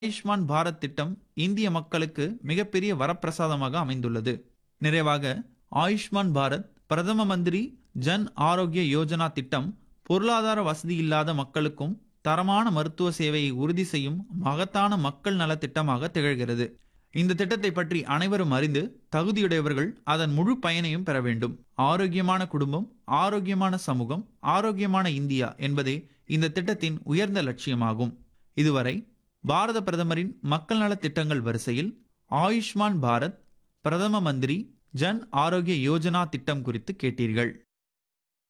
ஆயுஷ்மான் பாரத் திட்டம் இந்திய மக்களுக்கு மிகப்பெரிய வரப்பிரசாதமாக அமைந்துள்ளது நிறைவாக ஆயுஷ்மான் பாரத் பிரதம மந்திரி ஜன் ஆரோக்கிய யோஜனா திட்டம் பொருளாதார வசதி இல்லாத மக்களுக்கும் தரமான மருத்துவ சேவையை உறுதி செய்யும் மகத்தான மக்கள் நல திட்டமாக திகழ்கிறது இந்த திட்டத்தை பற்றி அனைவரும் அறிந்து தகுதியுடையவர்கள் அதன் முழு பயனையும் பெற வேண்டும் ஆரோக்கியமான குடும்பம் ஆரோக்கியமான சமூகம் ஆரோக்கியமான இந்தியா என்பதே இந்த திட்டத்தின் உயர்ந்த லட்சியமாகும் இதுவரை பாரத பிரதமரின் மக்கள் நலத் திட்டங்கள் வரிசையில் ஆயுஷ்மான் பாரத் பிரதம மந்திரி ஜன் ஆரோக்கிய யோஜனா திட்டம் குறித்து கேட்டீர்கள்